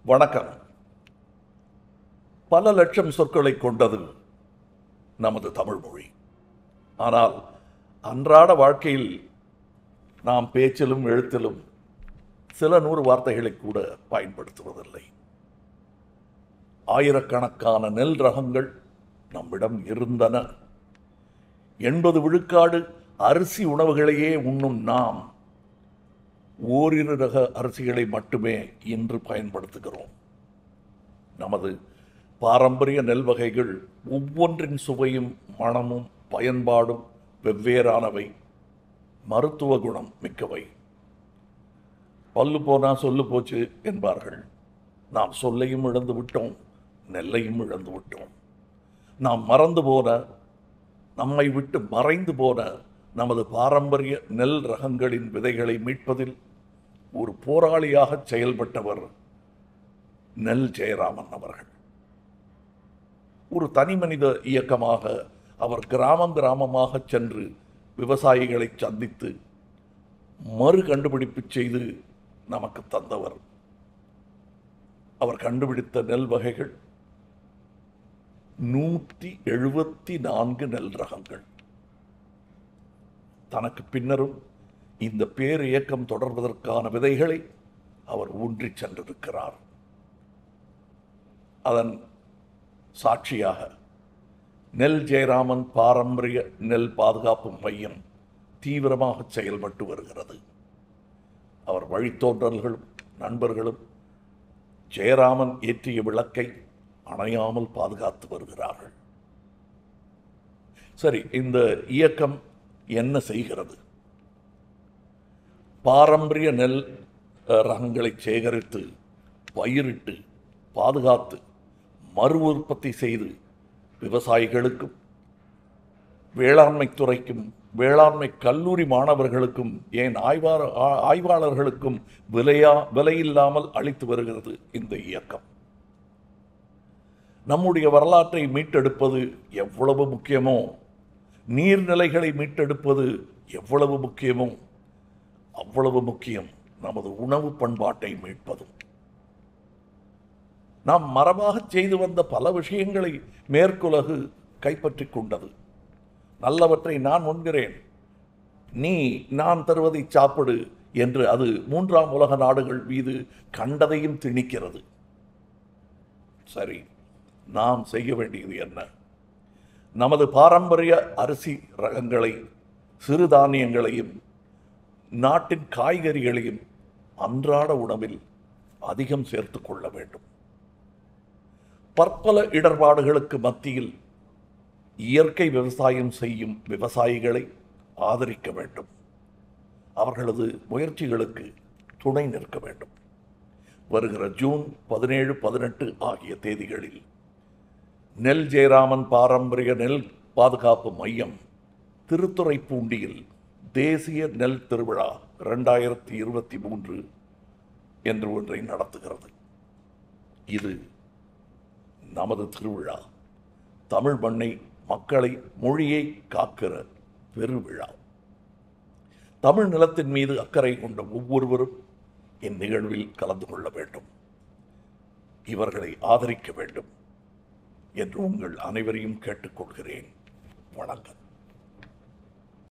வணக்கம் பல லட்சம் சொற்களை கொண்டது நமது தமிழ் மொழி ஆனால் அன்றாட வாழ்க்கையில் நாம் பேச்சிலும் எழுத்திலும் சில நூறு வார்த்தைகளை கூட பயன்படுத்துவதில்லை ஆயிரக்கணக்கான நெல் ரகங்கள் நம்மிடம் இருந்தன எண்பது விழுக்காடு அரிசி உணவுகளையே உண்ணும் நாம் ஓரிரு ரக அரிசிகளை மட்டுமே இன்று பயன்படுத்துகிறோம் நமது பாரம்பரிய நெல் வகைகள் ஒவ்வொன்றின் சுவையும் மணமும் பயன்பாடும் வெவ்வேறானவை மருத்துவ குணம் மிக்கவை பல்லு போனா சொல்லு போச்சு என்பார்கள் நாம் சொல்லையும் இழந்து விட்டோம் நெல்லையும் இழந்து விட்டோம் நாம் மறந்து போன நம்மை விட்டு மறைந்து போன நமது பாரம்பரிய நெல் ரகங்களின் விதைகளை மீட்பதில் ஒரு போராளியாக செயல்பட்டவர் நெல் ஜெயராமன் அவர்கள் ஒரு தனிமனித இயக்கமாக அவர் கிராமம் கிராமமாக சென்று விவசாயிகளை சந்தித்து மறு கண்டுபிடிப்பு செய்து நமக்கு தந்தவர் அவர் கண்டுபிடித்த நெல் வகைகள் நூற்றி எழுபத்தி நான்கு நெல் ரகங்கள் தனக்கு பின்னரும் இந்த பேர் இயக்கம் தொடர்வதற்கான விதைகளை அவர் ஊன்றிச் சென்றிருக்கிறார் அதன் சாட்சியாக நெல் ஜெயராமன் பாரம்பரிய நெல் பாதுகாப்பு மையம் தீவிரமாக செயல்பட்டு வருகிறது அவர் வழித்தோன்றல்களும் நண்பர்களும் ஜெயராமன் ஏற்றிய விளக்கை அணையாமல் பாதுகாத்து வருகிறார்கள் சரி இந்த இயக்கம் என்ன செய்கிறது பாரம்பரிய நெல் அஹ், ரகங்களை சேகரித்து பயிரிட்டு பாதுகாத்து மறு உற்பத்தி செய்து விவசாயிகளுக்கும் வேளாண்மை துறைக்கும் வேளாண்மை கல்லூரி மாணவர்களுக்கும் ஏன் ஆய்வாள ஆ- ஆய்வாளர்களுக்கும் விலையா விலையில்லாமல் அளித்து வருகிறது இந்த இயக்கம் நம்முடைய வரலாற்றை மீட்டெடுப்பது எவ்வளவு முக்கியமோ நீர்நிலைகளை மீட்டெடுப்பது எவ்வளவு முக்கியமோ அவ்வளவு முக்கியம் நமது உணவு பண்பாட்டை மீட்பதும் நாம் மரபாக செய்து வந்த பல விஷயங்களை மேற்குலகு கைப்பற்றிக் கொண்டது நல்லவற்றை நான் உண்கிறேன் நீ நான் தருவதை சாப்பிடு என்று அது மூன்றாம் உலக நாடுகள் மீது கண்டதையும் திணிக்கிறது சரி நாம் செய்ய வேண்டியது என்ன நமது பாரம்பரிய அரிசி ரகங்களை சிறுதானியங்களையும் நாட்டின் காய்கறிகளையும் அன்றாட உணவில் அதிகம் சேர்த்து கொள்ள வேண்டும் பற்பல இடர்பாடுகளுக்கு மத்தியில் இயற்கை விவசாயம் செய்யும் விவசாயிகளை ஆதரிக்க வேண்டும் அவர்களது முயற்சிகளுக்கு துணை நிற்க வேண்டும் வருகிற ஜூன் பதினேழு பதினெட்டு ஆகிய தேதிகளில் நெல் ஜெயராமன் பாரம்பரிய நெல் பாதுகாப்பு மையம் திருத்துறைப்பூண்டியில் தேசிய நெல் திருவிழா ரெண்டாயிரத்தி இருபத்தி மூன்று என்று ஒன்றை நடத்துகிறது இது நமது திருவிழா தமிழ் மண்ணை மக்களை மொழியை காக்கிற பெருவிழா தமிழ் நிலத்தின் மீது அக்கறை கொண்ட ஒவ்வொருவரும் இந்நிகழ்வில் கலந்து கொள்ள வேண்டும் இவர்களை ஆதரிக்க வேண்டும் என்று உங்கள் அனைவரையும் கேட்டுக்கொள்கிறேன் வணக்கம்